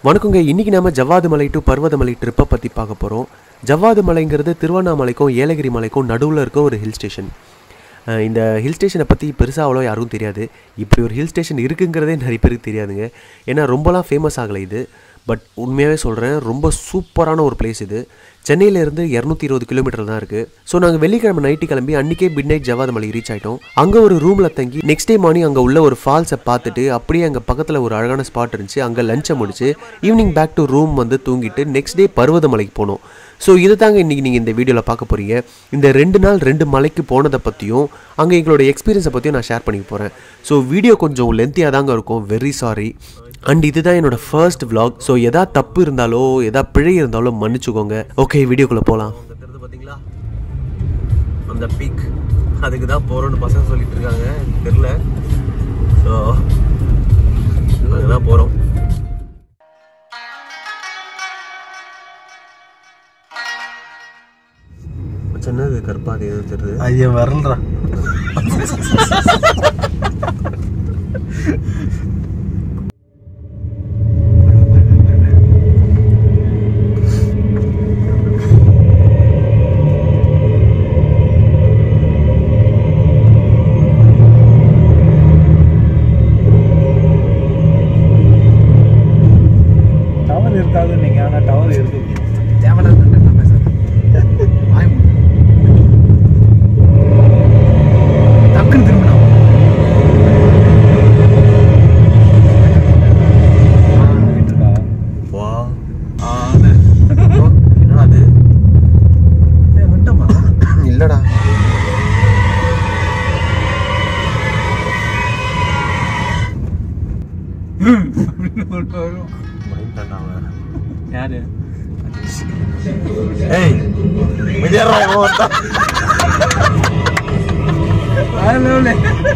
வணக்கங்க இன்னைக்கு நாம ஜவ்வாது மலை டு பர்வதமலை ட்ரிப்பை பற்றி பார்க்க போகிறோம் ஜவ்வாது மலைங்கிறது திருவண்ணாமலைக்கும் ஏலகிரி மலைக்கும் நடுவில் இருக்க ஒரு ஹில் ஸ்டேஷன் அஹ் இந்த ஹில் ஸ்டேஷனை பற்றி பெருசாக அவ்வளோ யாருக்கும் தெரியாது இப்படி ஒரு ஹில் ஸ்டேஷன் இருக்குங்கிறதே நிறைய பேருக்கு தெரியாதுங்க ஏன்னா ரொம்பலாம் ஃபேமஸ் ஆகலை இது பட் உண்மையாகவே சொல்கிறேன் ரொம்ப சூப்பரான ஒரு பிளேஸ் இது சென்னையிலேருந்து இரநூத்தி இருபது கிலோமீட்டர் தான் இருக்குது ஸோ நாங்கள் வெள்ளிக்கிழமை நைட்டு கிளம்பி அன்றைக்கே மிட் நைட் ஜவாத மலை ரீச் ஆகிட்டோம் அங்கே ஒரு ரூமில் தங்கி நெக்ஸ்ட் டே மார்னிங் அங்கே உள்ள ஒரு ஃபால்ஸை பார்த்துட்டு அப்படியே அங்கே பக்கத்தில் ஒரு அழகான ஸ்பாட் இருந்துச்சு அங்கே லஞ்சை முடிச்சு ஈவினிங் பேக் டு ரூம் வந்து தூங்கிட்டு நெக்ஸ்ட் டே பர்வதமலைக்கு போனோம் ஸோ இது தாங்க இன்றைக்கி நீங்கள் இந்த வீடியோவில் பார்க்க போகிறீங்க இந்த ரெண்டு நாள் ரெண்டு மலைக்கு போனதை பற்றியும் அங்கே எங்களோட எக்ஸ்பீரியன்ஸை பற்றியும் நான் ஷேர் பண்ணிக்க போகிறேன் ஸோ வீடியோ கொஞ்சம் லென்த்தியாக தாங்க இருக்கும் வெரி சாரி அண்ட் இதுதான் என்னோட ஃபர்ஸ்ட் vlog ஸோ எதா தப்பு இருந்தாலோ எதா பிழை இருந்தாலோ மன்னிச்சுக்கோங்க ஓகே வீடியோக்குள்ளே போகலாம் பார்த்தீங்களா அந்த பீக் அதுக்கு தான் போகிறோன்னு பசங்க சொல்லிட்டு இருக்காங்க எனக்கு தெரில ஸோ அதுதான் போகிறோம் சின்னது கற்பாதி எது தெரியுது ஐயா வரலடா டவர் இருக்காது நீங்க ஆனா டவர் இருக்கு தேவையில்லாத content நான் பேசுறேன். வாய் மூடு. டக்குன்னு திரும்பினா. ஆ, இருக்கா வா ஆ, அது. ஓ, என்னடா அது ஏய், வந்துட்டோமா? இல்லடா அப்படின்னு ஒண்ணு வரும். யாரு ஏய் விஜயரா இவன் ஒருத்தன். ஹலோலே.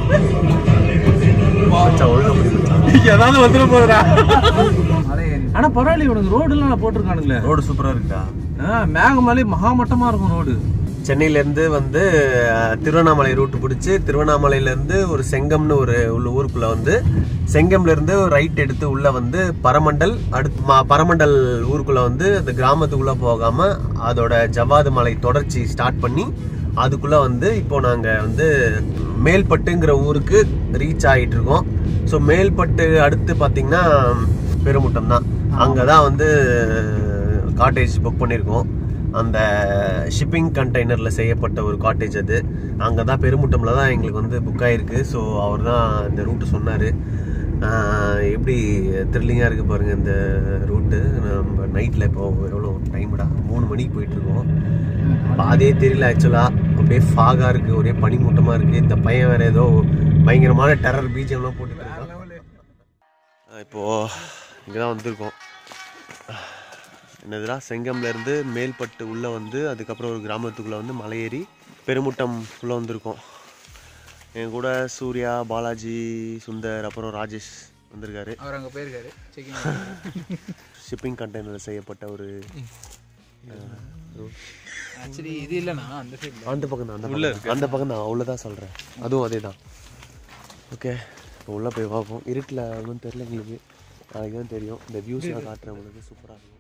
மச்சான், ஒழுங்கா பிடி மச்சான். ஏதாவது வந்துட போதுடா ஆனா பரவாயில்ல உனக்கு ரோடு எல்லாம் போட்டிருக்கானுங்களே ரோடு சூப்பரா இருக்குடா ஆ, மேகமலை மகாமட்டமா இருக்கும் ரோடு சென்னையில இருந்து வந்து அஹ், திருவண்ணாமலை ரூட் பிடிச்சி திருவண்ணாமலையில இருந்து ஒரு செங்கம்னு ஒரு உள்ள ஊருக்குள்ள வந்து செங்கம்ல இருந்து ரைட் எடுத்து உள்ள வந்து பரமண்டல் அடுத்து ம- பரமண்டல் ஊருக்குள்ள வந்து அந்த கிராமத்துக்குள்ள போகாம அதோட ஜவ்வாது மலை தொடர்ச்சி ஸ்டார்ட் பண்ணி அதுக்குள்ள வந்து இப்போ நாங்க வந்து மேல்பட்டுங்கிற ஊருக்கு ரீச் ஆகிட்டு இருக்கோம் ஸோ மேல்பட்டு அடுத்து பாத்தீங்கன்னா பெருமுட்டம் தான் அங்கதான் வந்து காட்டேஜ் புக் பண்ணியிருக்கோம் அந்த ஷிப்பிங் கண்டெய்னரில் செய்யப்பட்ட ஒரு காட்டேஜ் அது அங்கே தான் பெருமுட்டமில் தான் எங்களுக்கு வந்து புக் ஆகிருக்கு ஸோ அவர் தான் இந்த ரூட்டு சொன்னார் எப்படி த்ரில்லிங்காக இருக்குது பாருங்கள் இந்த ரூட்டு நம்ம நைட்டில் இப்போ எவ்வளோ டைம்டா மூணு மணிக்கு போயிட்டுருக்கோம் அதே தெரியல ஆக்சுவலாக அப்படியே ஃபாகாக இருக்குது ஒரே பனிமூட்டமாக இருக்குது இந்த பையன் வேறு ஏதோ பயங்கரமான டெரர் பீஜம்லாம் போட்டுட்டு இருக்கான் இப்போது இங்கே தான் வந்திருக்கோம் என்னதுடா செங்கம்ல இருந்து மேல்பட்டு உள்ளே வந்து அதுக்கப்புறம் ஒரு கிராமத்துக்குள்ளே வந்து மலை ஏறி பெருமுட்டம் உள்ளே வந்திருக்கோம் என் கூட சூர்யா பாலாஜி சுந்தர் அப்புறம் ராஜேஷ் வந்திருக்காரு அவர் அங்க போயிருக்காரு செக்கிங் ஷிப்பிங் கண்டெய்னரில் செய்யப்பட்ட ஒரு ஆக்சுவலி இது இல்லைண்ணா அந்த சைடு அந்த பக்கம் தான் அந்த உள்ள அந்த பக்கம் தான் அவ்வளோ தான் சொல்கிறேன் அதுவும் அதே தான் ஓகே இப்போ உள்ளே போய் பார்ப்போம் இருட்டில் ஒன்றும் தெரில எங்களுக்கு நாளைக்கு தான் தெரியும் இந்த வியூஸ்லாம் காட்டுறேன் உங்களுக்கு சூப்பராக இருக்கும்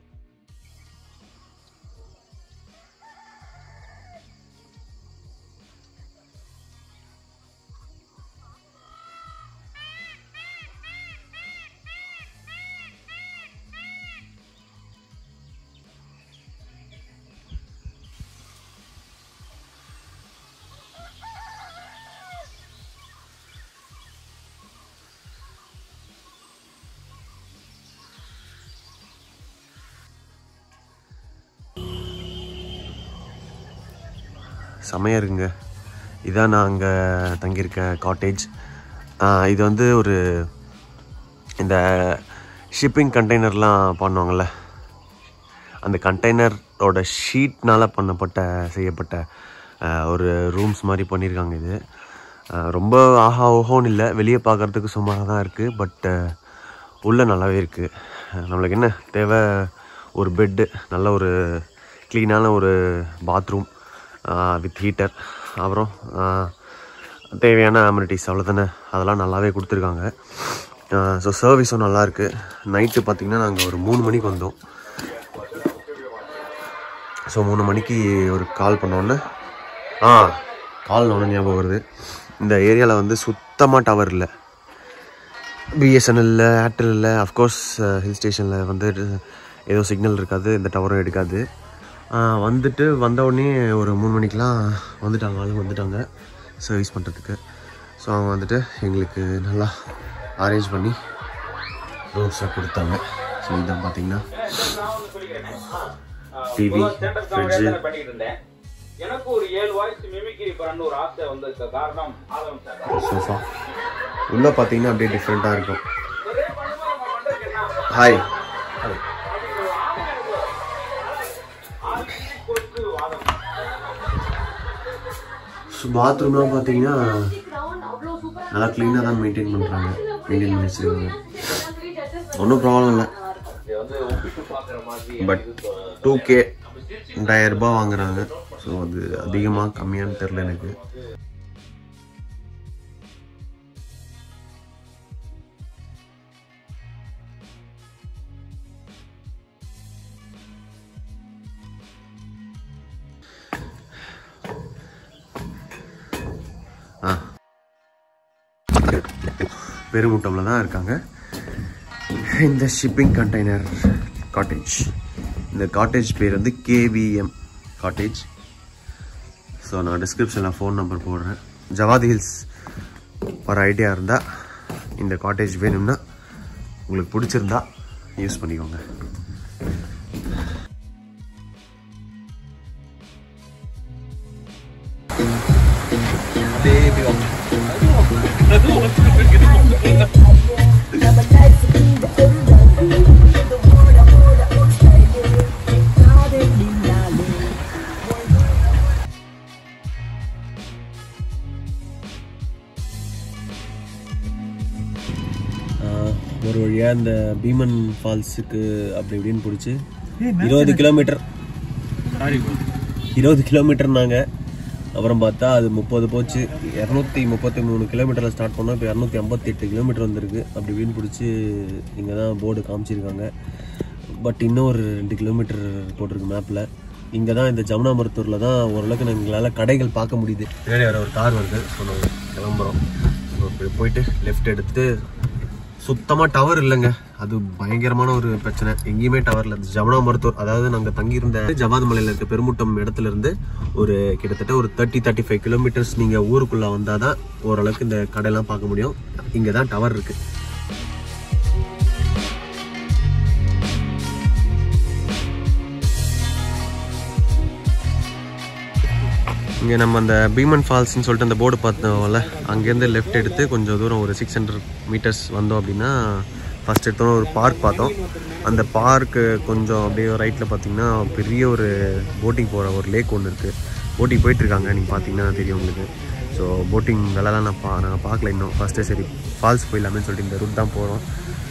செமையாக இருக்குங்க இதான் நான் அங்கே தங்கியிருக்கேன் காட்டேஜ் இது வந்து ஒரு இந்த ஷிப்பிங் கண்டெய்னர்லாம் பண்ணுவாங்கள்ல அந்த கண்டெய்னரோட ஷீட்னால் பண்ணப்பட்ட செய்யப்பட்ட ஆஹ், ஒரு ரூம்ஸ் மாதிரி பண்ணியிருக்காங்க இது ஆஹ், ரொம்ப ஆஹா ஓஹோன்னு இல்லை வெளியே பார்க்குறதுக்கு சுமாராக தான் இருக்குது பட் உள்ளே நல்லாவே இருக்குது நம்மளுக்கு என்ன தேவை ஒரு பெட்டு நல்ல ஒரு க்ளீனான ஒரு பாத்ரூம் வித் ஹீட்டர் அப்புறம் ஆஹ், தேவையான அம்யூனிட்டிஸ் அவ்வளோதானே அதெல்லாம் நல்லாவே கொடுத்துருக்காங்க ஸோ சர்வீஸும் நல்லாயிருக்கு நைட்டு பார்த்தீங்கன்னா நாங்கள் ஒரு மூணு மணிக்கு வந்தோம் ஸோ மூணு மணிக்கு ஒரு கால் பண்ணோன்னே ஆ கால் ஒன்று ஞாபகம் வருது இந்த ஏரியாவில் வந்து சுத்தமாக டவர் இல்லை பிஎஸ்என்எல் இல்லை ஏர்டெல் இல்லை அஃப்கோர்ஸ் ஹில் ஸ்டேஷனில் வந்து ஏதோ சிக்னல் இருக்காது இந்த டவரும் எடுக்காது ஆஹ் வந்துட்டு வந்த உடனே ஒரு மூணு மணிக்கெலாம் வந்துட்டாங்க ஆளுங்க வந்துட்டாங்க சர்வீஸ் பண்ணுறதுக்கு ஸோ அவங்க வந்துட்டு எங்களுக்கு நல்லா அரேஞ்ச் பண்ணி ரூம்ஸை கொடுத்தாங்க ஸோ இதான் பார்த்தீங்கன்னா டிவி ஃப்ரிட்ஜு பண்ணிட்டு இருந்தேன் எனக்கு ஒரு ஏழு வாய்ஸ் மிமிக்ரி பண்ண ஒரு ஆசை வந்ததுக்கு காரணம் ஆதவன் சார் சோஃபா உள்ளே பார்த்தீங்கன்னா அப்படியே டிஃப்ரெண்ட்டாக இருக்கும் ஹாய் பாத்ரூம்லாம் பார்த்தீங்கன்னா நல்லா க்ளீனாக தான் மெயின்டைன் பண்ணுறாங்க மெயின்டைன் பண்ணி வச்சுருக்காங்க ஒன்றும் ப்ராப்ளம் இல்லை பட் டூ கே ரெண்டாயிரம் ரூபாய் வாங்குறாங்க ஸோ அது அதிகமாக கம்மியான்னு தெரில எனக்கு ஆ பெருமுட்டமில் தான் இருக்காங்க இந்த ஷிப்பிங் கண்டெய்னர் காட்டேஜ் இந்த காட்டேஜ் பேர் வந்து கேவிஎம் காட்டேஜ் ஸோ நான் டிஸ்கிரிப்ஷனில் ஃபோன் நம்பர் போடுறேன் ஜவாதி ஹில்ஸ் ஒரு ஐடியா இருந்தால் இந்த காட்டேஜ் வேணும்னா உங்களுக்கு பிடிச்சிருந்தா யூஸ் பண்ணிக்கோங்க ஒரு வழியாக இந்த பீமன் ஃபால்ஸுக்கு அப்படி இப்படின்னு பிடிச்சி இருபது கிலோமீட்டர் இருபது கிலோமீட்டர்னாங்க அப்புறம் பார்த்தா அது முப்பது போச்சு இரநூத்தி முப்பத்தி மூணு கிலோமீட்டரில் ஸ்டார்ட் பண்ணோம் இப்போ இரநூத்தி ஐம்பத்தி எட்டு கிலோமீட்டர் வந்திருக்கு அப்படி இப்படின்னு பிடிச்சி இங்கே தான் போர்டு காமிச்சிருக்காங்க பட் இன்னும் ஒரு ரெண்டு கிலோமீட்டர் போட்டிருக்கு மேப்பில் இங்கே தான் இந்த ஜமுனா மருத்தூரில் தான் ஓரளவுக்கு எங்களால் கடைகள் பார்க்க முடியுது பின்னாடி வர ஒரு கார் வருது ஸோ நாங்கள் கிளம்புறோம் ஸோ இப்படி போயிட்டு லெஃப்ட் எடுத்துட்டு சுத்தமாக டவர் இல்லைங்க அது பயங்கரமான ஒரு பிரச்சனை எங்கேயுமே டவர் இல்லை ஜமுனா மருத்துவர் அதாவது நாங்கள் தங்கியிருந்த ஜவாத் மலையில் இருக்க பெருமுட்டம் இடத்துல இருந்து ஒரு கிட்டத்தட்ட ஒரு தேர்ட்டி தேர்ட்டி ஃபைவ் கிலோமீட்டர்ஸ் நீங்கள் ஊருக்குள்ளே வந்தால் தான் ஓரளவுக்கு இந்த கடையெல்லாம் பார்க்க முடியும் இங்கே தான் டவர் இருக்குது இங்கே நம்ம அந்த பீமன் ஃபால்ஸ்னு சொல்லிட்டு அந்த போர்டு பார்த்தோம்ல அங்கேருந்து லெஃப்ட் எடுத்து கொஞ்சம் தூரம் ஒரு சிக்ஸ் ஹண்ட்ரட் மீட்டர்ஸ் வந்தோம் அப்படின்னா ஃபஸ்ட் எடுத்தோம் ஒரு பார்க் பார்த்தோம் அந்த பார்க்கு கொஞ்சம் அப்படியே ரைட்டில் பார்த்தீங்கன்னா பெரிய ஒரு போட்டிங் போகிற ஒரு லேக் ஒன்று இருக்குது போட்டிங் போயிட்டுருக்காங்க நீங்கள் பார்த்தீங்கன்னா தெரியும் உங்களுக்கு ஸோ போட்டிங் வேலைலாம் நான் பா நான் பார்க்கல இன்னும் ஃபஸ்ட்டு சரி ஃபால்ஸ் போயிடலாமேன்னு சொல்லிட்டு இந்த ரூட் தான் போகிறோம்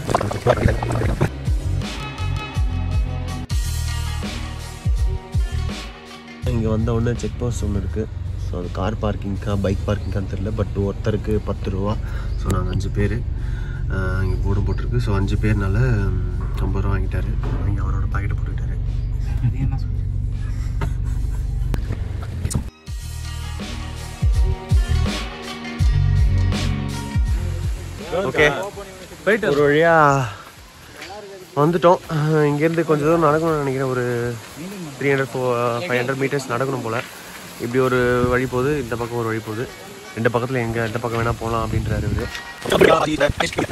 இங்கே வந்த உடனே செக் போஸ்ட் ஒன்று இருக்குது ஸோ அது கார் பார்க்கிங்க்கா பைக் பார்க்கிங்கான்னு தெரில பட் ஒருத்தருக்கு பத்து ரூபா ஸோ நாங்கள் அஞ்சு பேர் இங்கே போர்டு போட்டிருக்கு ஸோ அஞ்சு பேர்னால ம், ஐம்பது ரூபா வாங்கிட்டாரு இங்கே அவரோட பாக்கெட்டை போட்டுக்கிட்டாரு ஓகே போயிட்டு ஒரு வழியாக வந்துட்டோம் அஹ் இங்கேருந்து கொஞ்சம் தூரம் நடக்கணும்னு நினைக்கிறேன் ஒரு three hundred four five hundred meters நடக்கணும் போல் இப்படி ஒரு வழி போகுது இந்த பக்கம் ஒரு வழி போகுது ரெண்டு பக்கத்தில் எங்கே எந்த பக்கம் வேணால் போகலாம் அப்படின்றாரு இவரு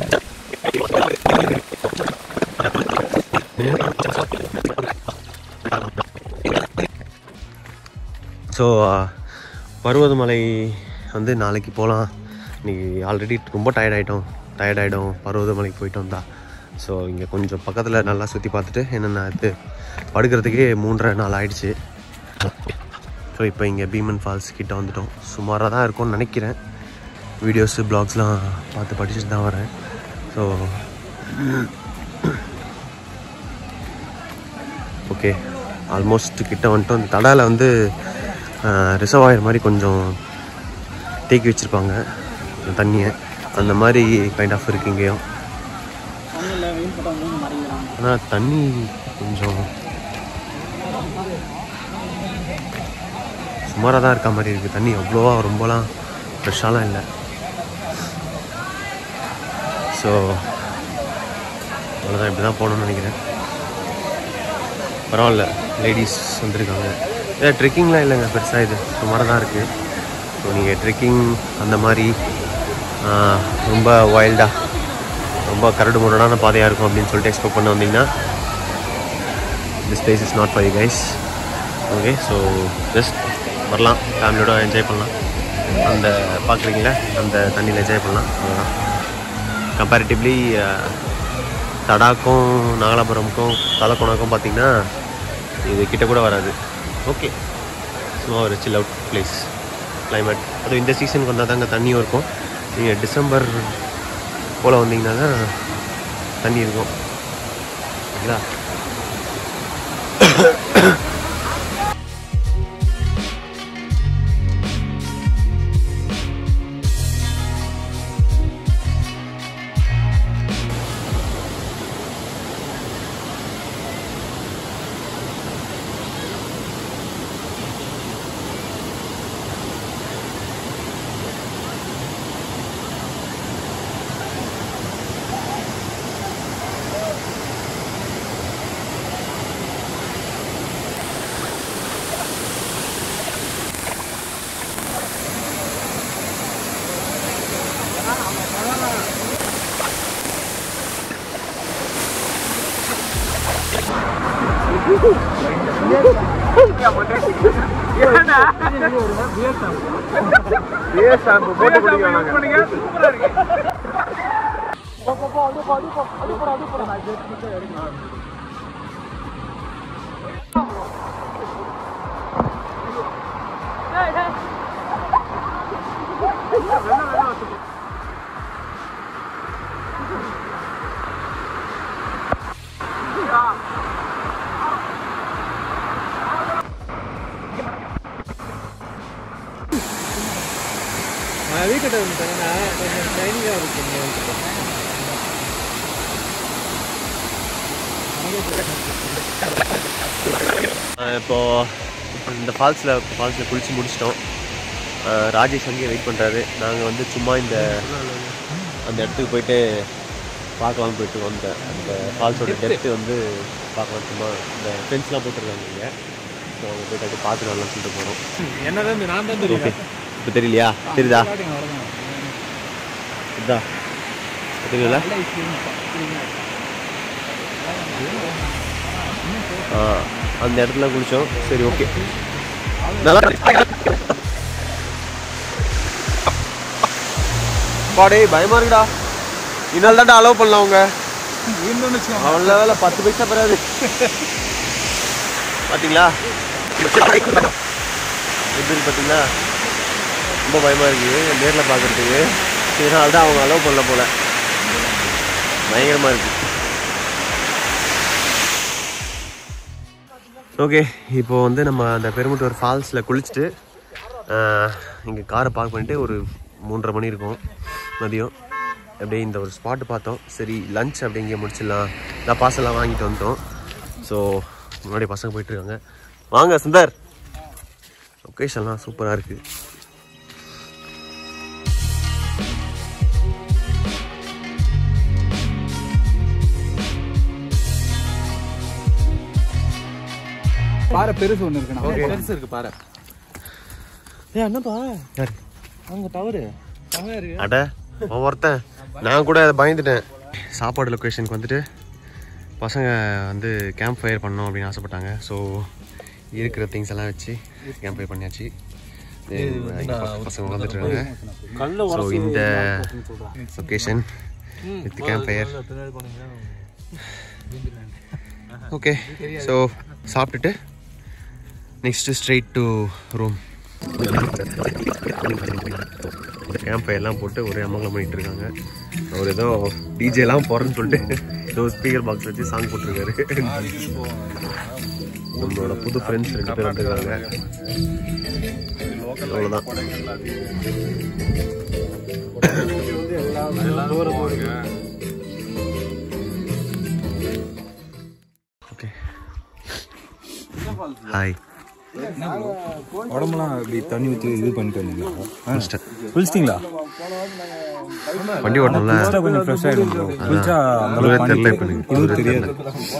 ஸோ பருவதமலை வந்து நாளைக்கு போகலாம் இன்னைக்கு ஆல்ரெடி ரொம்ப டயர்ட் ஆகிட்டோம் டயர்ட் ஆகிடும் பருவதமலைக்கு போயிட்டு வந்தா ஸோ இங்கே கொஞ்சம் பக்கத்தில் நல்லா சுற்றி பார்த்துட்டு என்னென்ன இது படுக்கிறதுக்கே மூன்றரை நாள் ஆயிடுச்சு ஸோ இப்போ இங்கே பீமன் ஃபால்ஸ் கிட்ட வந்துட்டோம் சுமாராக தான் இருக்கும்னு நினைக்கிறேன் வீடியோஸு ப்ளாக்ஸ்லாம் பார்த்து படிச்சுட்டு தான் வரேன் ஸோ ஓகே ஆல்மோஸ்ட் கிட்ட வந்துட்டோம் இந்த தடாவில் வந்து ரிசர்வாயர் மாதிரி கொஞ்சம் தேக்கி வச்சுருப்பாங்க தண்ணியை அந்த மாதிரி கைண்ட் ஆஃப் இருக்கு இங்கேயும் ஆனால் தண்ணி கொஞ்சம் சுமாராக தான் இருக்க மாதிரி இருக்குது தண்ணி அவ்வளோவா ரொம்பலாம் ஃப்ரெஷ்ஷாலாம் இல்லை ஸோ அவ்வளோதான் இப்படி தான் போகணும்னு நினைக்கிறேன் பரவாயில்ல லேடிஸ் வந்திருக்காங்க ஏ ட்ரெக்கிங்லாம் இல்லைங்க பெருசாக இது சுமாராக தான் இருக்குது ஸோ நீங்கள் ட்ரெக்கிங் அந்த மாதிரி ஆ, ரொம்ப வைல்டாக ரொம்ப கரடு முரடான பாதையாக இருக்கும் அப்படின்னு சொல்லிட்டு எக்ஸ்பெக்ட் பண்ண வந்தீங்கன்னா this place is not for you guys okay so just வரலாம் ஃபேமிலியோட என்ஜாய் பண்ணலாம் அந்த பார்க்குறீங்களா அந்த தண்ணியில் என்ஜாய் பண்ணலாம் அவ்வளோதான் கம்பேரிட்டிவ்லி தடாக்கும் நாகலாபுரமுக்கும் தலக்கோணக்கும் பார்த்தீங்கன்னா இது கிட்ட கூட வராது ஓகே சும்மா ஒரு சில் அவுட் பிளேஸ் climate அதுவும் இந்த சீசனுக்கு வந்தால் தாங்க தண்ணியும் இருக்கும் நீங்கள் டிசம்பர் போல் வந்தீங்கன்னா தான் தண்ணி இருக்கும் சரிங்களா நான் வீட்டுக்கிட்ட வந்துட்டேன்னா கொஞ்சம் ட்ரைனிங்காக இருக்கும் இப்போ இந்த ஃபால்ஸில் ஃபால்ஸில் குளிச்சு முடிச்சிட்டோம் அஹ் ராஜேஷ் அங்கேயே வெயிட் பண்ணுறாரு நாங்கள் வந்து சும்மா இந்த அந்த இடத்துக்கு போயிட்டு பார்க்கலாம்னு போயிட்டு வந்தேன் அந்த ஃபால்ஸோட டெப்த்து வந்து பார்க்கலாம் சும்மா இந்த ஃபென்ஸ்லாம் போட்டிருக்காங்க இங்கே ஸோ அங்கே போயிட்டு அப்படியே பார்த்துட்டு வரலாம்னு சொல்லிட்டு போகிறோம் என்னதான் நான் தான் ஓகே இப்போ தெரியலையா தெரியுதா இதா தெரியல ஆ அந்த இடத்துல குளிச்சோம் சரி ஓகே நல்லா பாடே பயமா இருக்குடா இன்னால் தான்டா அலோவ் பண்ணலாம் அவங்க அவன் வேலை பத்து பைசா பெறாது பாத்தீங்களா எப்படி பார்த்தீங்களா ரொம்ப பயமா இருக்கு நேரில் பார்க்கறதுக்கு இதனால தான் அவங்க அலோவ் பண்ணல போல பயங்கரமா இருக்கு ஓகே இப்போ வந்து நம்ம அந்த பெருமுட்டூர் ஃபால்ஸில் குளிச்சுட்டு இங்கே காரை பார்க் பண்ணிட்டு ஒரு மூன்றரை மணி இருக்கும் மதியம் அப்படியே இந்த ஒரு ஸ்பாட்டு பார்த்தோம் சரி லஞ்ச் அப்படி இங்கே முடிச்சிடலாம் நான் பாசெல்லாம் வாங்கிட்டு வந்துட்டோம் ஸோ முன்னாடி பசங்க போயிட்டுருக்காங்க வாங்க சுந்தர் லொக்கேஷன்லாம் சூப்பராக இருக்குது பாறை பெருசு ஒன்று இருக்குண்ணா பெருசு இருக்கு பாறை ஏ என்னப்பா யார் அங்கே டவரு டவர் அட அவன் ஒருத்தன் நான் கூட அதை பயந்துட்டேன் சாப்பாடு லொக்கேஷனுக்கு வந்துட்டு பசங்க வந்து கேம்ப் ஃபயர் பண்ணோம் அப்படின்னு ஆசைப்பட்டாங்க ஸோ இருக்கிற திங்ஸ் எல்லாம் வச்சு கேம்ப் ஃபயர் பண்ணியாச்சு இங்க பசங்க வந்துட்டு இருக்காங்க ஸோ இந்த location with camp fire okay so சாப்பிட்டுட்டு next straight to room camp ஃபயர்லாம் போட்டு ஒரே அமங்கலம் பண்ணிட்டு இருக்காங்க அவர் ஏதோ டிஜேலாம் போகிறேன்னு சொல்லிட்டு ஏதோ ஸ்பீக்கர் பாக்ஸ் வச்சு சாங் போட்டிருக்காரு நம்மளோட புது ஃப்ரெண்ட்ஸ் ரெண்டு பேர் வந்துருக்காங்க அவ்வளோதான் ஹாய் உடம்புலாம் இப்படி தண்ணி ஊற்றி இது பண்ணிட்டு வந்தீங்களா குளிச்சிட்டிங்களா வண்டி ஓட்டணும்ல குளிச்சா கொஞ்சம் ஃப்ரெஷ் ஆகிடும் ப்ரோ குளிச்சா அந்த குளிரே அளவுக்கு தெரியல பனி இப்ப எனக்கு. இதுவும் குளிரே தெரியாது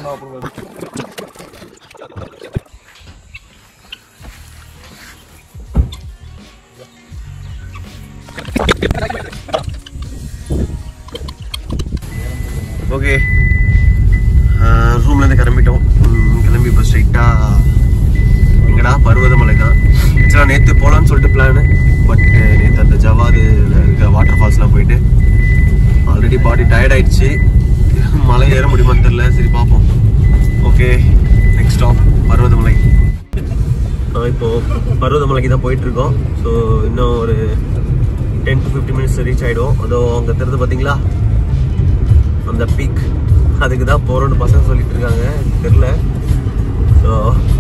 ஓகே ரூம்லேருந்து கிளம்பிட்டோம் ம், கிளம்பி இப்போ ஸ்ட்ரைட்டாக எங்கடா பருவதமலை தான் ஆக்சுவலாக நேற்று போகலான்னு சொல்லிட்டு பிளானு பட் நேற்று அந்த ஜவாது இருக்க வாட்டர் ஃபால்ஸ்லாம் போயிட்டு ஆல்ரெடி பாடி டயர்ட் ஆயிடுச்சு மலை ஏற முடியுமான்னு தெரியல சரி பார்ப்போம் okay next stop Parvathamalai ah இப்போ பருவதமலைக்கு தான் போயிட்டு இருக்கோம் ஸோ இன்னும் ஒரு ten to fifty minutes reach ஆகிடும் அதோ அங்கே தெரிஞ்சு பார்த்தீங்களா அந்த பீக் அதுக்கு தான் போகிறோன்னு பசங்க சொல்லிட்டு இருக்காங்க எனக்கு தெரில ஸோ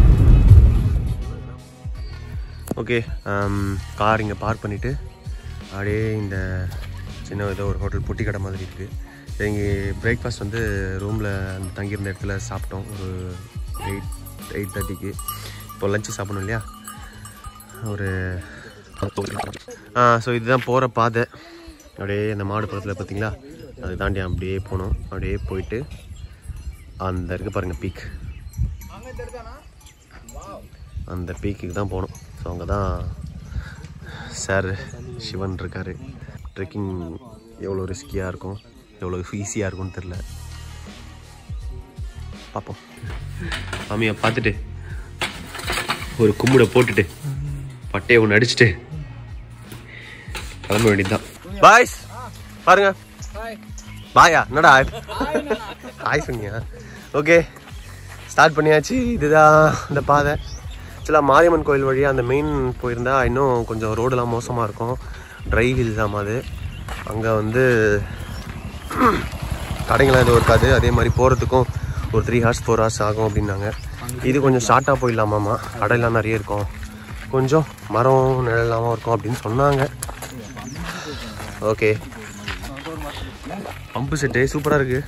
ஓகே கார் இங்கே பார்க் பண்ணிவிட்டு அப்படியே இந்த சின்ன ஏதோ ஒரு ஹோட்டல் பொட்டி கடை மாதிரி இருக்குது இங்கே பிரேக்ஃபாஸ்ட் வந்து ரூமில் அந்த தங்கியிருந்த இடத்துல சாப்பிட்டோம் ஒரு எயிட் எயிட் தேர்ட்டிக்கு இப்போ லஞ்சு சாப்பிடணும் இல்லையா ஒரு ஆ ஸோ இதுதான் போகிற பாதை அப்படியே அந்த மாடு பக்கத்தில் பார்த்தீங்களா அதை தாண்டி அப்படியே போனோம் அப்படியே போயிட்டு அந்த இருக்கு பாருங்க பீக் அந்த பீக்குக்கு தான் போகணும் ஸோ அங்கே தான் சார் சிவன் இருக்கார் ட்ரெக்கிங் எவ்வளோ ரிஸ்கியாக இருக்கும் எவ்வளோ ஈஸியாக இருக்கும்னு தெரில பார்ப்போம் மாமியை பார்த்துட்டு ஒரு கும்முடை போட்டுட்டு பட்டையை ஒன்று அடிச்சுட்டு கிளம்ப வேண்டியதுதான் பாய்ஸ் பாருங்க பாயா என்னடா ஹாய் சொன்னியா ஓகே ஸ்டார்ட் பண்ணியாச்சு இதுதான் இந்த பாதை ஆக்சுவலாக மாரியம்மன் கோயில் வழியாக அந்த மெயின் போயிருந்தா இன்னும் கொஞ்சம் ரோடெலாம் மோசமாக இருக்கும் ட்ரை ஹில்ஸ் ஆமாம் அது அங்கே வந்து கடைங்களாம் எதுவும் இருக்காது அதே மாதிரி போகிறதுக்கும் ஒரு த்ரீ ஹார்ஸ் ஃபோர் ஹார்ஸ் ஆகும் அப்படின்னாங்க இது கொஞ்சம் ஷார்ட்டாக போயிடலாமாம்மா கடையெல்லாம் நிறைய இருக்கும் கொஞ்சம் மரம் நிழலாமல் இருக்கும் அப்படின்னு சொன்னாங்க ஓகே பம்பு செட்டு சூப்பராக இருக்கு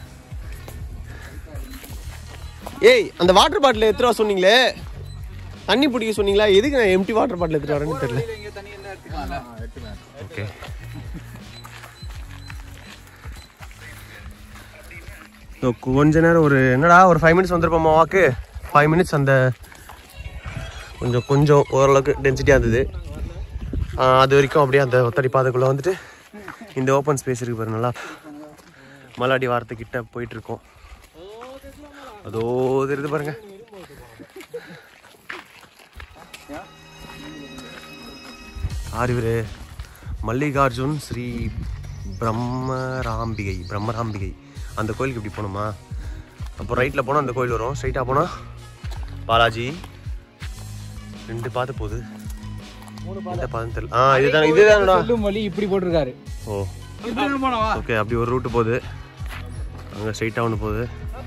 ஏய் அந்த வாட்டர் பாட்டில் எடுத்துட்டு வர சொன்னீங்களே தண்ணி பிடிக்க சொன்னீங்களா எதுக்கு நான் எம்டி வாட்டர் பாட்டில் எடுத்துட்டு வரேன்னு தெரியல ஓகே So, கொஞ்ச நேரம் ஒரு என்னடா ஒரு ஃபைவ் மினிட்ஸ் வந்திருப்போமா வாக்கு ஃபைவ் மினிட்ஸ் அந்த கொஞ்சம் கொஞ்சம் ஓரளவுக்கு டென்சிட்டியாக இருந்தது ஆஹ் அது வரைக்கும் அப்படியே அந்த ஒத்தடி பாதைக்குள்ளே வந்துட்டு இந்த ஓப்பன் ஸ்பேஸ் இருக்கு பாரு நல்லா மலாடி வாரத்துக்கிட்ட போயிட்டு இருக்கோம் அதோ தெரியுது பாருங்க யார் இவரு மல்லிகார்ஜுன் ஸ்ரீ பிரம்மராம்பிகை பிரம்மராம்பிகை அந்த கோயிலுக்கு இப்படி போகணுமா அப்போ ரைட்டில் போனால் அந்த கோயில் வரும் ஸ்ட்ரைட்டாக போனால் பாலாஜி ரெண்டு பாதை போகுது எந்த பாதம் தெரியல ஆ இதுதான் இதுதானடா சொல்லும் வழி இப்படி போட்டிருக்காரு ஓ இப்படி போனவா ஓகே அப்படி ஒரு ரூட்டு போகுது அங்கே ஸ்ட்ரைட்டாக ஒன்று போகுது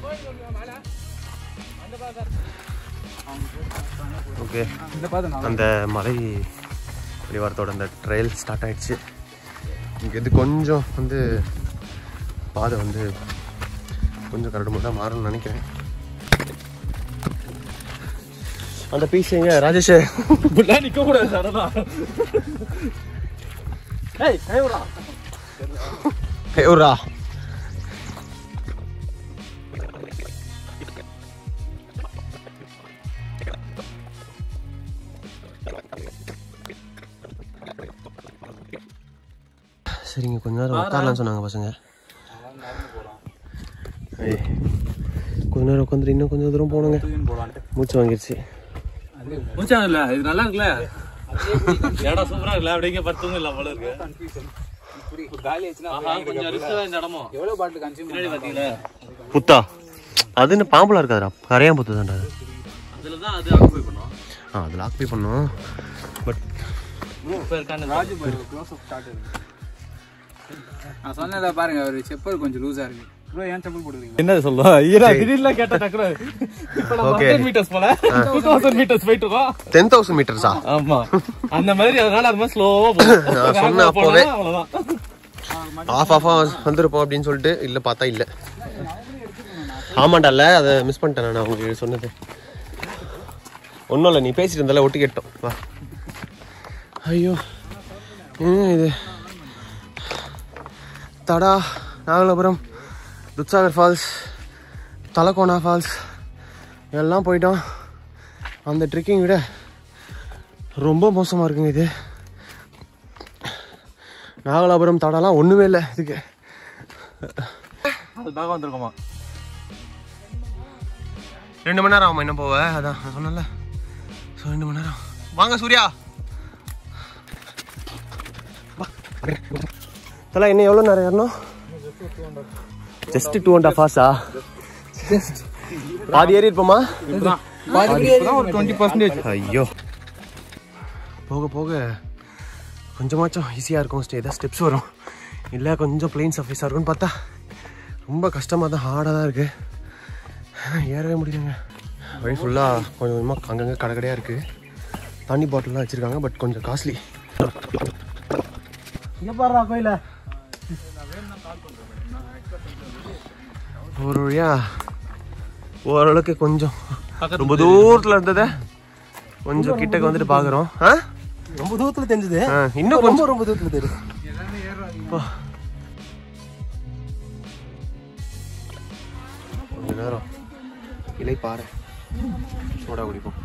ஓகே இந்த பாத்து நான் அந்த மலை அடிவாரத்தோட அந்த ட்ரையல் ஸ்டார்ட் ஆயிடுச்சு இங்கே இது கொஞ்சம் வந்து பாதை வந்து கொஞ்சம் கரடு மட்டும் மாறும்னு நினைக்கிறேன் அந்த பீஸ் எங்க ராஜேஷ் இப்படிலாம் நிக்க கூடாது சரதா ஏய் கைவிடா எவ்வளோ சரிங்க கொஞ்ச நேரம் உட்காரலாம்னு சொன்னாங்க பசங்க ஏய், கொஞ்ச நேரம் உட்காந்துட்டு இன்னும் கொஞ்சம் தூரம் போகணுங்க மூச்சு வாங்கிருச்சு முடிச்சாங்க இல்ல இது நல்லா இருக்குல்ல இடம் சூப்பரா இருக்குல்ல அப்படியே பத்துங்க இல்ல போல இருக்கு ஆஹா, கொஞ்சம் ரிஸ்க் தான் இந்த இடமும் எவ்வளவு பாட்டில் கன்சியூம் பின்னாடி பாத்தீங்களா புத்தா அதுன்னு பாம்புலாம் இருக்காதுடா கரையான் புத்து தான்டா அது அதுல தான் அது ஆக்குபை பண்ணும் ஆ அது லாக் பே பண்ணோம் பட் இப்ப இருக்கான ராஜு நான் சொன்னதை பாருங்க ஒரு செப்பல் கொஞ்சம் லூஸா இருக்கு ப்ரோ ஏன் செப்பல் போடுறீங்க என்ன சொல்ல ஈரா திடீர்ல கேட்ட டக்குனு இப்ப நம்ம Okay. 100 மீட்டர்ஸ் போல 2000 மீட்டர்ஸ் போயிட்டு இருக்கோம் டென் தௌசண்ட் மீட்டர்ஸா ஆமா அந்த மாதிரி அதனால அது மாதிரி ஸ்லோவா போகும் நான் சொன்னேன் அப்போவே. அவ்வளவுதான் ஆஃப் ஆஃபாக வந்திருப்போம் அப்படின்னு சொல்லிட்டு இல்லை பார்த்தா இல்லை ஆமாண்டால அதை மிஸ் பண்ணிட்டேன் நான் உங்களுக்கு சொன்னது ஒன்றும் இல்லை நீ பேசிட்டு இருந்தால ஒட்டு கேட்டோம் வா ஐயோ என்ன இது தடா நாகலாபுரம் துத்சாகர் ஃபால்ஸ் தலக்கோனா ஃபால்ஸ் எல்லாம் போயிட்டோம் அந்த ட்ரெக்கிங் விட ரொம்ப மோசமாக இருக்குங்க இது நாகலாபுரம் தடாலாம் ஒன்றுமே இல்லை இதுக்கு அதுக்காக வந்திருக்கோமா ரெண்டு மணி நேரம் ஆகும் என்ன போவ அதான் நான் சொன்னல ஸோ ரெண்டு மணி நேரம் வாங்க சூர்யா தலா இன்னும் எவ்வளோ நேரம் ஏறணும் ஜஸ்ட் டூ அண்ட் ஹாஃப் ஹார்ஸா பாதி ஏறி இருப்போமா ஒரு டுவெண்ட்டி பர்சன்டேஜ் ஐயோ போக போக கொஞ்சமாச்சும் ஈஸியாக இருக்கும் ஸ்டே ஏதாவது ஸ்டெப்ஸ் வரும் இல்லை கொஞ்சம் பிளெயின் சர்ஃபேஸாக இருக்கும்னு பார்த்தா ரொம்ப கஷ்டமாக தான் ஹார்டாக தான் இருக்குது ஏறவே முடியலங்க வழி ஃபுல்லாக கொஞ்சம் கொஞ்சமாக அங்கங்கே கடை கடையாக இருக்குது தண்ணி பாட்டில்லாம் வச்சுருக்காங்க பட் கொஞ்சம் காஸ்ட்லி இங்க பாடுறா கோயில ஒரு வழியா ஓரளவுக்கு கொஞ்சம் ரொம்ப தூரத்தில் இருந்ததை கொஞ்சம் கிட்டக்க வந்துட்டு பார்க்குறோம் ஆ ரொம்ப தூரத்துல தெரிஞ்சது ஆ, இன்னும் கொஞ்சம் ரொம்ப தூரத்துல தெரியுது கொஞ்ச நேரம் இலை பாரு சோடா குடிப்போம்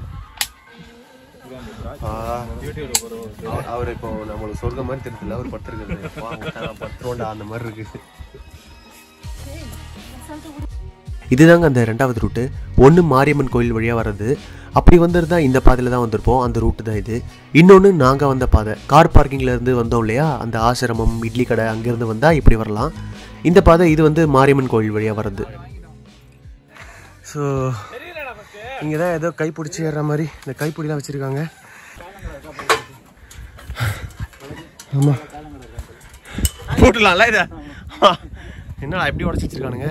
ஆ, அவ- அவர் இப்போ நம்மளுக்கு சொர்க்கம் மாதிரி தெரியல அவர் படுத்துருக்குது பத்துருவோண்டா அந்த மாதிரி இருக்கு இதுதாங்க அந்த ரெண்டாவது ரூட்டு ஒன்று மாரியம்மன் கோயில் வழியாக வர்றது அப்படி வந்திருந்தா இந்த பாதையில் தான் வந்திருப்போம் அந்த ரூட்டு தான் இது இன்னொன்று நாங்கள் வந்த பாதை கார் பார்க்கிங்ல இருந்து வந்தோம் இல்லையா அந்த ஆசிரமம் இட்லி கடை அங்கேருந்து வந்தால் இப்படி வரலாம் இந்த பாதை இது வந்து மாரியம்மன் கோயில் வழியாக வர்றது ஸோ இங்கே தான் ஏதோ கைப்பிடிச்சி ஏறுற மாதிரி இந்த கைப்பிடிலாம் வச்சுருக்காங்க ஆமாம் போட்டுலாம்ல இதை என்னடா எப்படி உடச்சி வச்சிருக்கானுங்க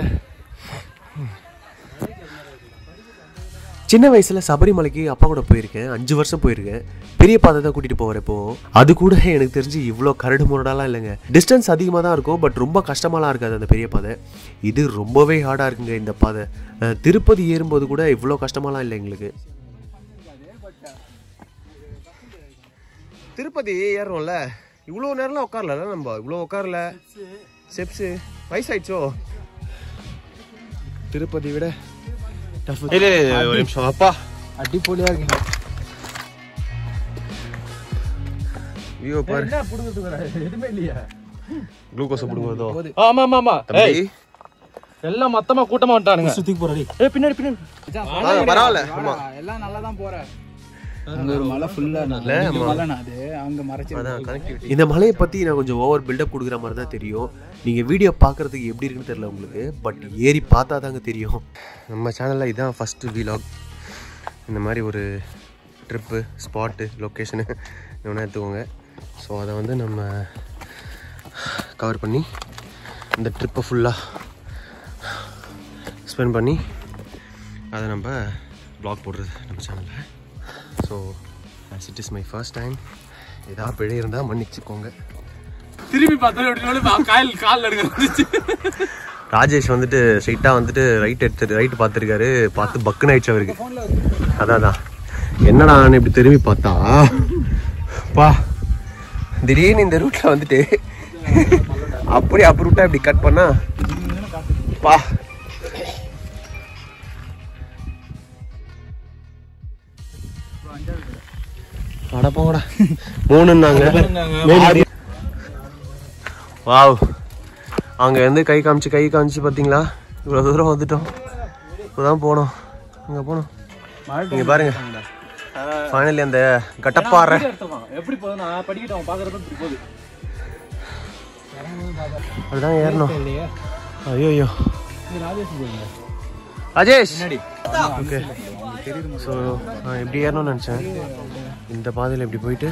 சின்ன வயசுல சபரிமலைக்கு அப்பா கூட போயிருக்கேன் அஞ்சு வருஷம் போயிருக்கேன் பெரிய பாதை தான் கூட்டிட்டு போவார் இப்போ அது கூட எனக்கு தெரிஞ்சு இவ்வளோ கரடு முரடாலாம் இல்லைங்க டிஸ்டன்ஸ் அதிகமாக தான் இருக்கும் பட் ரொம்ப கஷ்டமாலாம் இருக்காது அந்த பெரிய பாதை இது ரொம்பவே ஹார்டாக இருக்குங்க இந்த பாதை அஹ், திருப்பதி ஏறும்போது கூட இவ்வளோ கஷ்டமாலாம் இல்லை எங்களுக்கு திருப்பதி ஏறுறோம்ல இவ்வளோ நேரம்லாம் உட்காரல நம்ம இவ்வளோ உட்காரல ஸ்டெப்ஸு வயசாயிடுச்சோ திருப்பதி விட டஃப் இல்லை ஒரு நிமிஷம் அப்பா அடிப்பொலியா இருக்குங்க வியூ பாரு என்ன புடுங்கிறதுக்கு எதுவுமே இல்லையா குளுக்கோஸ் பிடுங்குறதோ ஆமா ஆமா ஆமா தம்பி எல்லாம் மொத்தமா கூட்டமா வந்துட்டானுங்க சுத்தி போறாடி ஏய் பின்னாடி பின்னாடி வாங்க, பரவாயில்ல ஆமா எல்லாம் நல்லா தான் போற அங்க ஒரு மலை ஃபுல்லா மலைனா அது அங்க மறைச்சு அதான் கனெக்டிவிட்டி இந்த மலையை பற்றி நான் கொஞ்சம் ஓவர் பில்டப் கொடுக்குற மாதிரி தான் தெரியும் நீங்கள் வீடியோ பார்க்குறதுக்கு எப்படி இருக்குன்னு தெரியல உங்களுக்கு பட் ஏறி பார்த்தா தாங்க தெரியும் நம்ம சேனலில் இதான் ஃபஸ்ட்டு வீலாக் இந்த மாதிரி ஒரு ட்ரிப்பு ஸ்பாட்டு லொக்கேஷனு வேணா எடுத்துக்கோங்க ஸோ அதை வந்து நம்ம கவர் பண்ணி இந்த ட்ரிப்பை ஃபுல்லாக ஸ்பெண்ட் பண்ணி அதை நம்ம ப்ளாக் போடுறது நம்ம சேனலில் so as it is my first time ஏதாவது பிழை இருந்தால் மன்னிச்சுக்கோங்க திரும்பி பார்த்தோம் எப்படி கால் கால் எடுக்க வந்துச்சு ராஜேஷ் வந்துட்டு ஸ்ட்ரைட்டாக வந்துட்டு ரைட் எடுத்துட்டு ரைட் பார்த்துருக்காரு பார்த்து பக்குன்னு ஆயிடுச்சு அவருக்கு அதான் அதான் என்னடா நான் இப்படி திரும்பி பார்த்தா பா திடீர்னு இந்த ரூட்ல வந்துட்டு அப்படியே அப்ரூட்டா இப்படி கட் பண்ணா பா அட போங்கடா மூணுன்னாங்க வாவ் அங்கே வந்து கை காமிச்சு கை காமிச்சு பார்த்தீங்களா இவ்வளோ தூரம் வந்துட்டோம் இப்போதான் போனோம் அங்கே போனோம் நீங்கள் பாருங்க ஃபைனலி அந்த கட்டப்பாறை எப்படி போகுதுன்னா படிக்கிட்டு அவன் பாக்குறது இப்படி போகுது அதுதான் ஏறணும் ஐயோ ஐயோ ராஜேஷ் ஓகே ஸோ நான் எப்படி ஏறணும்னு நினச்சேன் இந்த பாதையில் இப்படி போயிட்டு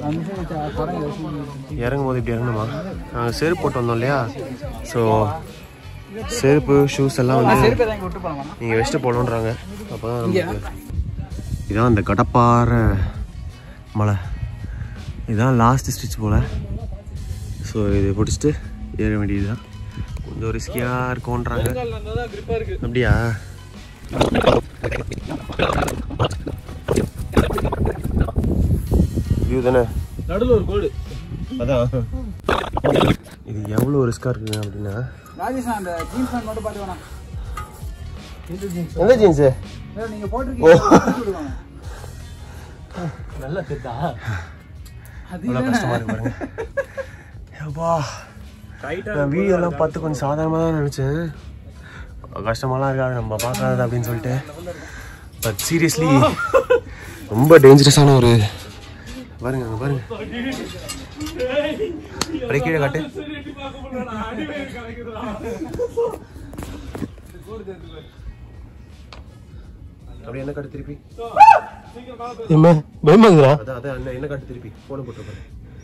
இறங்கும் போது இப்படி இறங்கணுமா நாங்கள் செருப்பு போட்டு வந்தோம் இல்லையா ஸோ செருப்பு ஷூஸ் எல்லாம் வந்து விட்டு போலாமா நீங்கள் வச்சுட்டு போகணுன்றாங்க அப்போ தான் நமக்கு இதான் அந்த கடப்பாறை மலை இதுதான் லாஸ்ட் ஸ்டிச் போல் ஸோ இது பிடிச்சிட்டு ஏற வேண்டியதுதான் கொஞ்சம் ரிஸ்கியாக இருக்கும்ன்றாங்க அப்படியா வியூ தானே நடுவில் ஒரு கோடு அதான் இது எவ்வளோ ரிஸ்காக இருக்குங்க அப்படின்னா ராஜேஷ் அந்த ஜீன்ஸ் பேண்ட் மட்டும் பார்த்து வேணாம் எந்த ஜீன்ஸு ஏதோ நீங்க போட்டிருக்கீங்க நல்லா தெரிதா அது எவ்வளோ கஷ்டமாக இருக்கு பாருங்க அப்பா நான் வீடியோலாம் பார்த்து கொஞ்சம் சாதாரணமாக தான் நினச்சேன் கஷ்டமாலாம் இருக்காது நம்ம பார்க்காதது அப்படின்னு சொல்லிட்டு பட் சீரியஸ்லி ரொம்ப டேஞ்சரஸான ஒரு பாருங்க அங்க பாருங்க அப்படியே கீழே காட்டு அப்படியே என்ன காட்டு திருப்பி என்ன பயமாங்கடா அதான் அதான் என்ன என்ன காட்டு திருப்பி போன போட்டு பாரு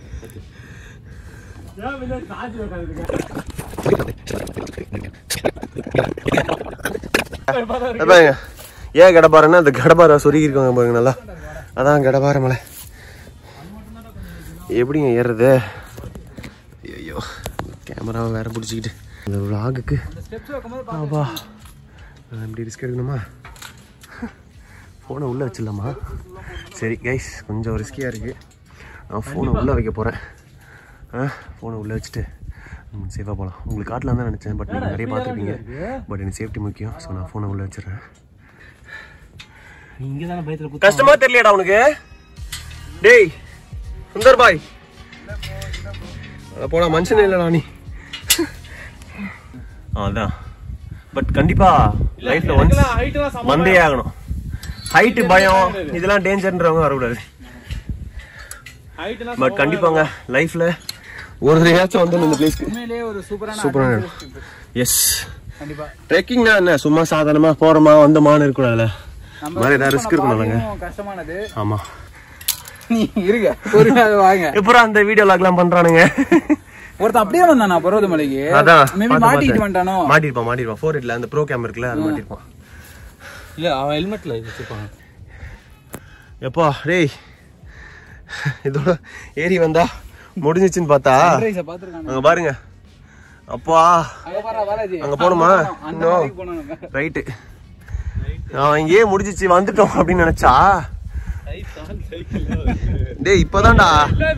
பாருங்க ஏன் கடப்பாறைன்னா அந்த கடப்பாறை சொருகி இருக்காங்க பாருங்க நல்லா அதான் கடப்பாறை மலை எப்படிங்க ஏறுறது ஐயோ கேமராவை வேற பிடிச்சிக்கிட்டு இந்த விலாகுக்கு ஆபா நான் இப்படி ரிஸ்க் எடுக்கணுமா ஃபோனை உள்ளே வச்சிடலாமா சரி கைஸ் கொஞ்சம் ரிஸ்கியாக இருக்குது நான் ஃபோனை உள்ளே வைக்க போகிறேன் ஆ ஃபோனை உள்ளே வச்சுட்டு சேஃபாக போகலாம் உங்களுக்கு காட்டலாம் தான் நினச்சேன் பட் நீங்கள் நிறைய பார்த்துருப்பீங்க பட் எனக்கு சேஃப்டி முக்கியம் ஸோ நான் ஃபோனை உள்ளே வச்சிடுறேன் இங்க தானே பயத்துல கஷ்டமா தெரியலடா உனக்கு டேய் சுந்தர் பாய் அட போடா மனுஷன் இல்லடா நீ அதான் பட் கண்டிப்பா லைஃப்ல ஒன்ஸ் வந்தே ஆகணும் ஹைட் பயம் இதெல்லாம் டேஞ்சர்ன்றவங்க வரக்கூடாது பட் கண்டிப்பாங்க லைஃப்ல ஒரு தடவையாச்சும் வந்து இந்த பிளேஸ்க்கு உண்மையிலேயே ஒரு சூப்பரான சூப்பரான adventurous trip. எஸ் கண்டிப்பா ட்ரெக்கிங்னா என்ன சும்மா சாதாரணமா போறோமா வந்தோமான்னு இருக்கக்கூடாதுல நம்ம மாதிரி ஏதாவது ரிஸ்க் இருக்கணும்லங்க பாதையும் கஷ்டமானது ஆமா நீ இருங்க பொறுமையாக வாங்க எப்பறம் அந்த வீடியோ லாக்லாம் பண்றானுங்க ஒருத்தன் அப்படியே வந்தானா பர்வதமலைக்கு அதான் மேபி பார்த்து மாட்டிட்டு பார்த்தேன். வந்துட்டானோ மாட்டிருப்பான் மாட்டிருப்பான் ஃபோர் எயிட்ல அந்த ப்ரோ கேம் இருக்குல்ல அது மாட்டிருப்பான் இல்ல அவன் ஹெல்மெட்ல இது வச்சிருப்பான் எப்பா டேய் இதோட ஏறி வந்தா முடிஞ்சிச்சுன்னு பார்த்தா Sunrise அ பாத்துருக்கானு அங்க பாருங்க அப்பா அங்க பாரா பாலாஜி அங்க போகணுமா? அந்த இன்னும். மலைக்கு போகணும் நம்ம. ரைட்டு அவன் இங்கேயே முடிஞ்சிச்சு வந்துட்டோம் அப்படின்னு நினைச்சா டேய் இப்பதான்டா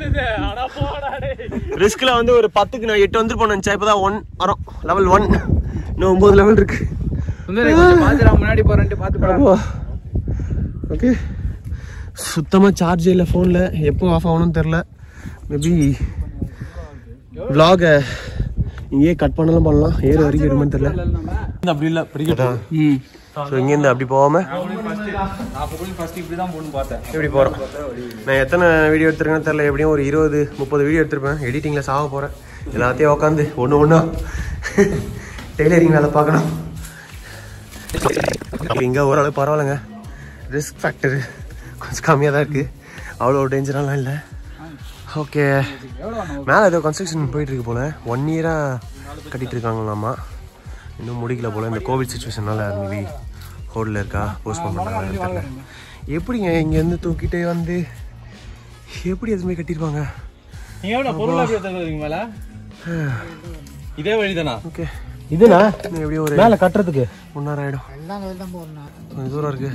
ரிஸ்க்ல வந்து ஒரு பத்துக்கு நான் எட்டு வந்துருப்போம் நினைச்சா இப்பதான் ஒன் வரோம் லெவல் ஒன் இன்னும் ஒன்பது லெவல் இருக்கு சுந்தரி கொஞ்சம் பாத்துடா முன்னாடி போறேன்ட்டு பாத்து போடா ஓகே சுத்தமாக சார்ஜ் இல்லை ஃபோனில் எப்போ ஆஃப் ஆகணும்னு தெரில மேபி vlog-அ இங்கேயே கட் பண்ணலாம் பண்ணலாம் ஏறு வரைக்கும் எடுமான்னு தெரில அப்படி இல்ல பிடிக்கட்டா ம் ஸோ இங்கேருந்து அப்படி போகாம ஃபர்ஸ்ட் இப்படி தான் போகணும்னு பார்த்தேன் இப்படி போகிறோம் நான் எத்தனை வீடியோ எடுத்திருக்கேன்னு தெரில எப்படியும் ஒரு இருபது முப்பது வீடியோ எடுத்திருப்பேன் எடிட்டிங்கில் சாக போகிறேன் எல்லாத்தையும் உட்காந்து ஒன்று ஒன்றா டெய்லரிங் வேலை பார்க்கணும் இங்கே ஓரளவு பரவாயில்லைங்க ரிஸ்க் ஃபேக்டரு கொஞ்சம் கம்மியாக தான் இருக்குது அவ்வளோ டேஞ்சராலாம் இல்லை ஓகே மேலே ஏதோ கன்ஸ்ட்ரக்ஷன் போயிட்டு இருக்கு போல ஒன் இயராக கட்டிட்டு இருக்காங்களாமா இன்னும் முடிக்கல போல இந்த கோவிட் சுச்சுவேஷனால மேபி ஹோட்டலில் இருக்கா போஸ்ட்போன் பண்ணுறாங்க தெரியல எப்படிங்க இங்கேருந்து தூக்கிட்டே வந்து எப்படி எதுவுமே கட்டியிருப்பாங்க நீங்க எவ்வளவு பொருள் அப்படியே தருவீங்க மேல இதே வழிதானா ஓகே இதுனா இன்னும் எப்படியும் ஒரு மேல கட்டுறதுக்கு ஒன் ஹவர் ஆகிடும் கொஞ்சம் தூரம் இருக்கு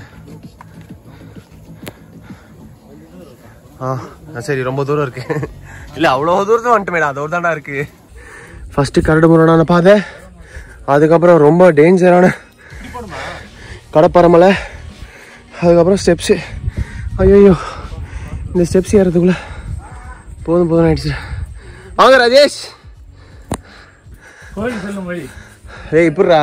ஆ ஆ, சரி ரொம்ப தூரம் இருக்கு இல்லை அவ்வளோ தூரத்தில் வந்துட்டுமேடா அதோட தாண்டா இருக்கு ஃபர்ஸ்ட்டு கரடு முரடான பாதை அதுக்கப்புறம் ரொம்ப டேஞ்சரான கடப்பரமலை அதுக்கப்புறம் ஸ்டெப்ஸு ஐயோ இந்த ஸ்டெப்ஸ் ஏறதுக்குள்ள போதும் போதும் ஆயிடுச்சு வாங்க ராஜேஷ் கோயில் செல்லும் வழி ஏய் இப்படிரா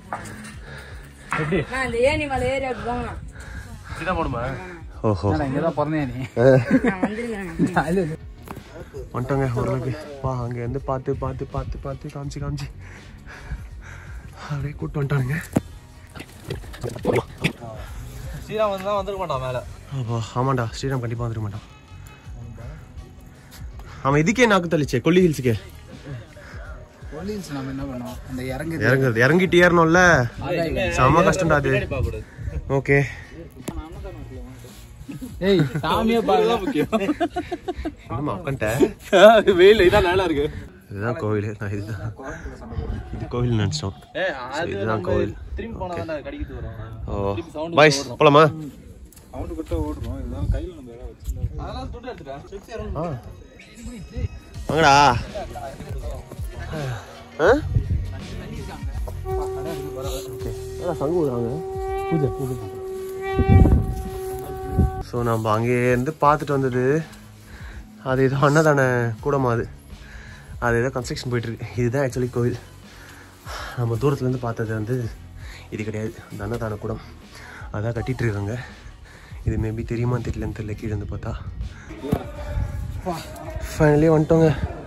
நான் இந்த ஏணி மலை ஏறி அப்படி போங்கண்ணா இப்படிதான் போடுமா ஓஹோ நான் இங்கதான் பிறந்தேன் நீ நான் வந்திருக்கேன் வந்துட்டோங்க ஓரளவுக்கு வா அங்கேருந்து பார்த்து பார்த்து பார்த்து பார்த்து காமிச்சு காமிச்சு அப்படியே கூட்டு வந்துட்டானுங்க ஸ்ரீராம் வந்து தான் வந்திருக்க மாட்டான் மேல அப்பா ஆமாண்டா ஸ்ரீராம் கண்டிப்பாக வந்துருக்க மாட்டான் அவன் இதுக்கே நாக்கு தள்ளிச்சே கொல்லி ஹில்ஸுக்கே போலீஸ் நம்ம என்ன பண்ணோம் அந்த இறங்கு இறங்குறது இறங்கிட்டு ஏறணும்ல செம்ம கஷ்டம்டா அது ஓகே ஏய் சாமியே பாருங்க முக்கியம் ஆமா உட்காந்துட்டேன் வெயில் இதான் நல்லா இருக்கு இதுதான் கோவில் நான் இதுதான் இது கோவில் நினச்சிட்டோம் ஏ சரி, இதுதான் கோவில் திரும்பி போனா தான் கடிக்கிட்டு வரும் ஓ பாய்ஸ் போலாமா அவனுக்கு கிட்ட ஓடுறோம் இதுதான் கையில் நம்ம ஆ வாங்கடா ஆ ஓகே சங்கு ஊதுறாங்க பூஜை பூஜை ஸோ நம்ம அங்கேருந்து பார்த்துட்டு வந்தது அது ஏதோ அன்னதான கூடமா அது அது ஏதோ கன்ஸ்ட்ரக்ஷன் போயிட்டுருக்கு இதுதான் ஆக்சுவலி கோவில் நம்ம தூரத்துலேருந்து பார்த்தது வந்து இது கிடையாது அந்த அன்னதான கூடம் அதான் கட்டிட்டு இருக்காங்க இது மேபி தெரியுமா தெரியலன்னு தெரியல கீழே இருந்து பார்த்தா ஃபைனலி வந்துட்டோங்க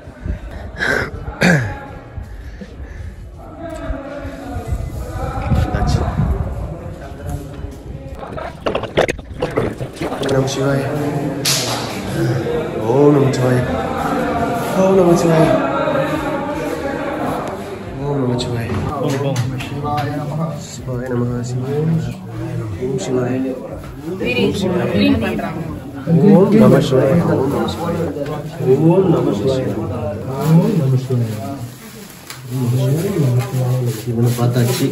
வந்தாச்சு. நம சிவாய ஓம் நம சிவாய ஓம் நம சிவாய ஓம் நம சிவாய சிவாய நம சிவாய நம ஓம் சிவாய ஓம் நம சிவாய ஓம் நம சிவாய ஓம் நம சிவாய ஓம் நம சிவாய இவனை பார்த்தாச்சு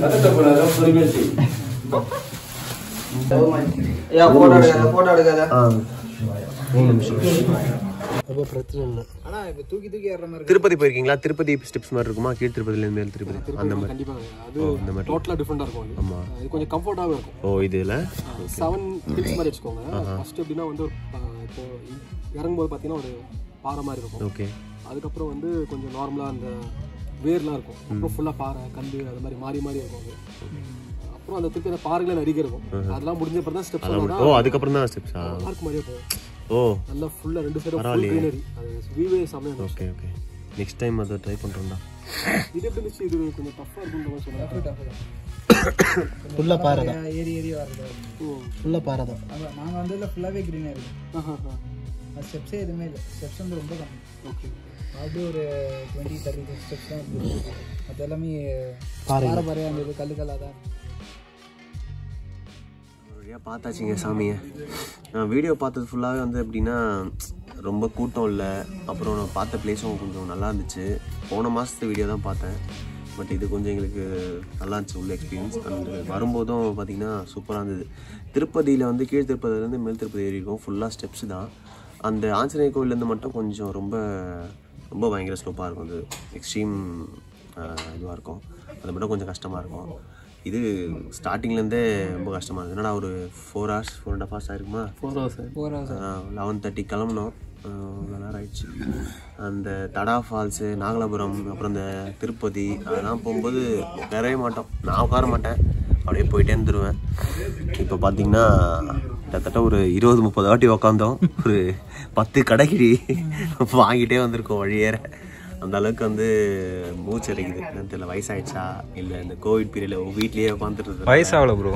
ஆ ஓம் நம சிவாய அப்போ பிரச்சனை இல்லை ஆனா இப்ப தூக்கி தூக்கி ஏறுற மாதிரி திருப்பதி போயிருக்கீங்களா திருப்பதி ஸ்டெப்ஸ் மாதிரி இருக்குமா கீழ் திருப்பதிலேருந்து மேல் திருப்பதி அந்த மாதிரி கண்டிப்பாக அது ஓ இந்த மாதிரி டோட்டலாக டிஃப்ரெண்டாக இருக்கும் அது. ஆமா இது கொஞ்சம் கம்ஃபர்டாகவும் இருக்கும் ஓ இதில் செவன் ஹில்ஸ் மாதிரி வச்சுக்கோங்க ஃபர்ஸ்ட் எப்படின்னா வந்து ஒரு, ஆ, இப்போ இறங்கும்போது பார்த்தீங்கன்னா ஒரு பாறை மாதிரி இருக்கும் ஓகே அதுக்கப்புறம் வந்து கொஞ்சம் நார்மலாக அந்த வேர்லாம் இருக்கும் அப்புறம் ஃபுல்லாக பாறை கல் அது மாதிரி மாறி மாறி இருக்கும் அது அப்புறம் அந்த திருப்பி அந்த பாறைகளை நிறைய இருக்கும் அதெல்லாம் முடிஞ்ச அப்புறம் தான் ஸ்டெப்ஸ் அதெல்லாம் ஓ அதுக்கப்புறம் தான் ஸ்டெப்ஸா பார்க் மாதிரியே போகும் ஓ நல்லா ஃபுல்லாக ரெண்டு சைடும் ஃபுல் பரவாயில்லையே. க்ரீனரி அது வியூவே செம்மையாக இருந்துச்சு ஓகே ஓகே நெக்ஸ்ட் டைம் அதை ட்ரை பண்ணுறோம்டா இது எப்படி இருந்துச்சு இது கொஞ்சம் டஃப்பாக இருக்குன்ற மாதிரி சொன்னாங்க ஃபுல்லாக பாறை தான் ஏறி ஏறி வர்றது ஃபுல்லாக பாறை தான் அதான் நாங்கள் வந்ததில் ஃபுல்லாகவே க்ரீனாக இருக்கும் அது ஸ்டெப்ஸே எதுவுமே இல்லை ஸ்டெப்ஸ் வந்து ரொம்ப கம்மி ஓகே அப்படியே ஒரு டுவெண்ட்டி தேர்ட்டி ஸ்டெப்ஸ் தான் இருந்துச்சு அது எல்லாமே பாறை பாறையாக இருந்தது கல்லு கல்லாக தான் இருந்தது. வழியாக பார்த்தாச்சுங்க சாமியை நான் வீடியோ பார்த்தது ஃபுல்லாகவே வந்து எப்படின்னா ரொம்ப கூட்டம் இல்லை அப்புறம் நான் பார்த்த பிளேஸும் கொஞ்சம் நல்லா இருந்துச்சு போன மாதத்து வீடியோ தான் பார்த்தேன் பட் இது கொஞ்சம் எங்களுக்கு நல்லா இருந்துச்சு உள்ள எக்ஸ்பீரியன்ஸ் அண்ட் வரும்போதும் பார்த்திங்கன்னா சூப்பராக இருந்தது திருப்பதியில் வந்து கீழ் திருப்பதியிலேருந்து மேல் திருப்பதி ஏறி இருக்கும் ஃபுல்லாக ஸ்டெப்ஸ் தான் அந்த ஆஞ்சநேயர் கோவிலேருந்து மட்டும் கொஞ்சம் ரொம்ப ரொம்ப பயங்கர ஸ்லோப்பாக இருக்கும் அது எக்ஸ்ட்ரீம் இதுவாக இருக்கும் அது மட்டும் கொஞ்சம் கஷ்டமாக இருக்கும் இது ஸ்டார்டிங்லேருந்தே ரொம்ப கஷ்டமாக இருந்தது என்னடா ஒரு four hours four and half hours ஆயிருக்குமா four hours four hours eleven thirty கிளம்புனோம் அவ்வளோ நேரம் ஆயிடுச்சு அந்த தடா ஃபால்ஸு நாகலாபுரம் அப்புறம் இந்த திருப்பதி அதெல்லாம் போகும்போது உட்காரவே மாட்டோம் நான் உட்கார மாட்டேன் அப்படியே போயிட்டே இருந்துருவேன் இப்போ பார்த்தீங்கன்னா கிட்டத்தட்ட ஒரு இருபது முப்பது வாட்டி உக்காந்தோம் ஒரு பத்து கடைக்கிடி வாங்கிட்டே வந்திருக்கோம் வழியேற அந்த அளவுக்கு வந்து மூச்சு அடைக்குது என்னன்னு தெரியல வயசாயிடுச்சா இல்லை இந்த கோவிட் பீரியடில் வீட்லேயே உட்காந்துட்டு வயசாகல ப்ரோ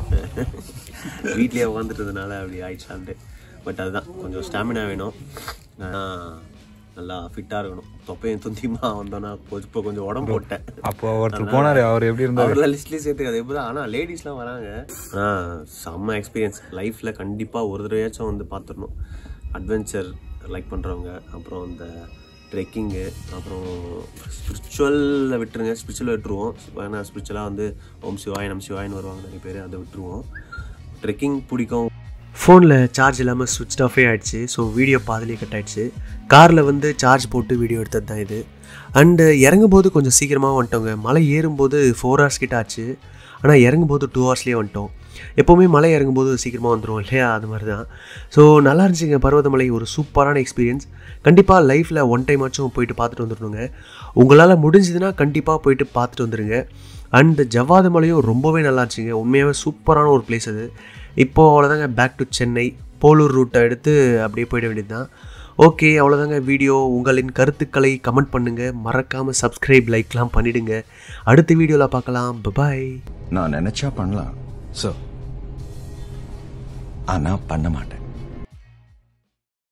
வீட்லேயே உட்காந்துட்டதுனால அப்படி ஆயிடுச்சான்ட்டு பட் அதுதான் கொஞ்சம் ஸ்டாமினா வேணும் ஆனா, நல்லா ஃபிட்டாக இருக்கணும் தொப்பையும் துந்தியமாக வந்தோன்னா இப்போ கொஞ்சம் உடம்பு போட்டேன் அப்போ ஒருத்தர் போனாரு அவர் எப்படி இருந்தாரு அவரெல்லாம் லிஸ்ட்லேயே சேர்த்துக்காது எப்படி ஆனால் லேடிஸ்லாம் வராங்க ஆனால் செம்ம எக்ஸ்பீரியன்ஸ் லைஃப்பில் கண்டிப்பாக ஒரு தடவையாச்சும் வந்து பார்த்துடணும் அட்வென்ச்சர் லைக் பண்ணுறவங்க அப்புறம் இந்த ட்ரெக்கிங்கு அப்புறம் ஸ்பிரிச்சுவலில் விட்டுருங்க ஸ்பிரிச்சுவல் விட்டுருவோம் ஏன்னா ஸ்பிரிச்சுவலாக வந்து ஓம் சிவாய் நம் சிவாயின்னு வருவாங்க நிறைய பேர் அதை விட்டுருவோம் ட்ரெக்கிங் பிடிக்கும் ஃபோனில் சார்ஜ் இல்லாமல் சுவிட்ச் ஆஃபே ஆயிடுச்சு ஸோ வீடியோ பாதிலே கட் ஆயிடுச்சு காரில் வந்து சார்ஜ் போட்டு வீடியோ எடுத்தது தான் இது அண்டு இறங்கும்போது கொஞ்சம் சீக்கிரமாக வந்துட்டோங்க மலை ஏறும்போது ஃபோர் ஹவர்ஸ் கிட்ட ஆச்சு ஆனால் இறங்கும்போது டூ ஹவர்ஸ்லேயே வந்துட்டோம் எப்போவுமே மலை இறங்கும்போது சீக்கிரமாக வந்துடும் இல்லையா அது மாதிரி தான் ஸோ நல்லா இருந்துச்சுங்க பர்வதமலை ஒரு சூப்பரான எக்ஸ்பீரியன்ஸ் கண்டிப்பாக லைஃப்பில் ஒன் டைம் ஆச்சும் போயிட்டு பார்த்துட்டு வந்துடணுங்க உங்களால் முடிஞ்சதுன்னா கண்டிப்பாக போயிட்டு பார்த்துட்டு வந்துடுங்க அண்ட் ஜவ்வாது மலையும் ரொம்பவே நல்லா இருந்துச்சுங்க உண்மையாகவே சூப்பரான ஒரு பிளேஸ் அது இப்போது அவ்வளோதாங்க பேக் டு சென்னை போலூர் ரூட்டை எடுத்து அப்படியே போயிட வேண்டியது தான் ஓகே அவ்வளோதாங்க வீடியோ உங்களின் கருத்துக்களை கமெண்ட் பண்ணுங்கள் மறக்காமல் சப்ஸ்கிரைப் லைக்லாம் பண்ணிடுங்க அடுத்த வீடியோவில் பார்க்கலாம் பாய் நான் நினைச்சா பண்ணலாம் சோ ஆனா பண்ண மாட்டேன்